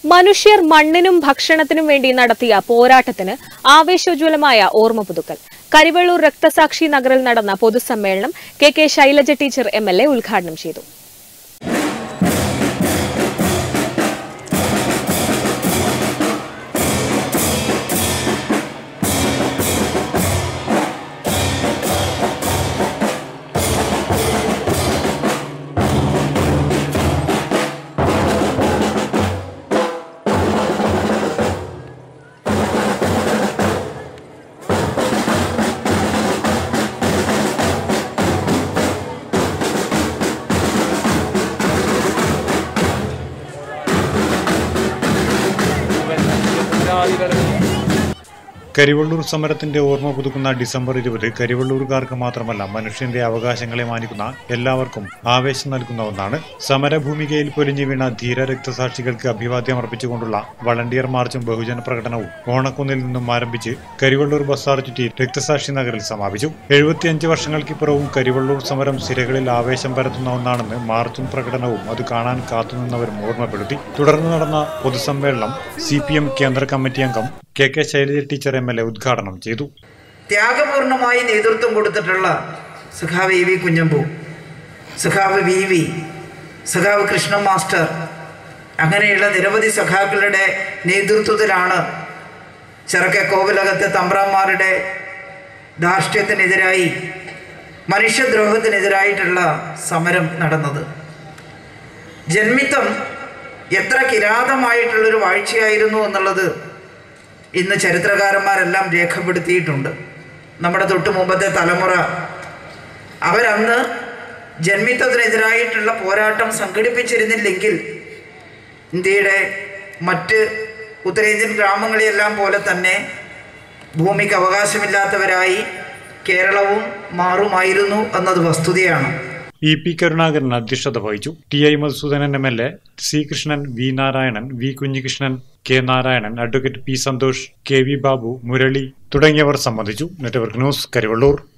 മനുഷ്യർ മണ്ണിനും ഭക്ഷണത്തിനും വേണ്ടി നടത്തിയ പോരാട്ടത്തിന് ആവേശോജ്വലമായ ഓർമ്മ പുതുക്കൽ കരിവള്ളൂർ രക്തസാക്ഷി നഗറിൽ നടന്ന പൊതുസമ്മേളനം K K Shailaja teacher M L A ഉദ്ഘാടനം ചെയ്തു കരിവള്ളൂർ സമരത്തിന്റെ ഓർമ്മ പുതുക്കുന്ന ഡിസംബർ ഇരുപത് കരിവള്ളൂർക്കാർക്ക് മാത്രമല്ല മനുഷ്യന്റെ അവകാശങ്ങളെ മാനിക്കുന്ന എല്ലാവർക്കും ആവേശം നൽകുന്ന ഒന്നാണ് സമരഭൂമികയിൽ പൊലിഞ്ഞു വീണ ധീര രക്തസാക്ഷികൾക്ക് അഭിവാദ്യം അർപ്പിച്ചുകൊണ്ടുള്ള വളണ്ടിയർ മാർച്ചും ബഹുജന പ്രകടനവും ഓണക്കുന്നിൽ നിന്നും ആരംഭിച്ച് കരിവള്ളൂർ ബസാർ ചുറ്റി രക്തസാക്ഷി നഗറിൽ സമാപിച്ചു എഴുപത്തിയഞ്ച് വർഷങ്ങൾക്കിപ്പുറവും കരിവള്ളൂർ സമരം സിരകളിൽ ആവേശം പരത്തുന്ന ഒന്നാണെന്ന് മാർച്ചും പ്രകടനവും അത് കാണാൻ കാത്തുനിന്നവരും ഓർമ്മപ്പെടുത്തി തുടർന്ന് നടന്ന പൊതുസമ്മേളനം സി കേന്ദ്ര കമ്മിറ്റി അംഗം K K Shailaja teacher M L A ഉദ്ഘാടനം ചെയ്തു ത്യാഗപൂർണമായി നേതൃത്വം കൊടുത്തിട്ടുള്ള സഖാവ് ഇ വി കുഞ്ഞമ്പു സഖാവ് വി വി സഖാവ് കൃഷ്ണ മാസ്റ്റർ അങ്ങനെയുള്ള നിരവധി സഖാക്കളുടെ നേതൃത്വത്തിലാണ് ചെറുക്കെ കോവിലകത്തെ തമ്പ്രാന്മാരുടെ ധാർഷ്ട്യത്തിനെതിരായി മനുഷ്യദ്രോഹത്തിനെതിരായിട്ടുള്ള സമരം നടന്നത് ജന്മിത്തം എത്ര കിരാതമായിട്ടുള്ളൊരു വാഴ്ചയായിരുന്നു എന്നുള്ളത് ഇന്ന് ചരിത്രകാരന്മാരെല്ലാം രേഖപ്പെടുത്തിയിട്ടുണ്ട് നമ്മുടെ തൊട്ടു മുമ്പത്തെ തലമുറ അവരന്ന് ജന്മിത്വത്തിനെതിരായിട്ടുള്ള പോരാട്ടം സംഘടിപ്പിച്ചിരുന്നില്ലെങ്കിൽ ഇന്ത്യയുടെ മറ്റ് ഉത്തരേന്ത്യൻ ഗ്രാമങ്ങളെല്ലാം പോലെ തന്നെ ഭൂമിക്ക് അവകാശമില്ലാത്തവരായി കേരളവും മാറുമായിരുന്നു എന്നത് വസ്തുതയാണ് ഇ പി കരുണാകരൻ അധ്യക്ഷത വഹിച്ചു T I Madhusoodanan M L A C Krishnan V Narayanan V Kunhikrishnan K Narayanan advocate P Santhosh K V Babu Murali തുടങ്ങിയവർ സംബന്ധിച്ചു നെറ്റ്വർക്ക് ന്യൂസ് കരിവള്ളൂർ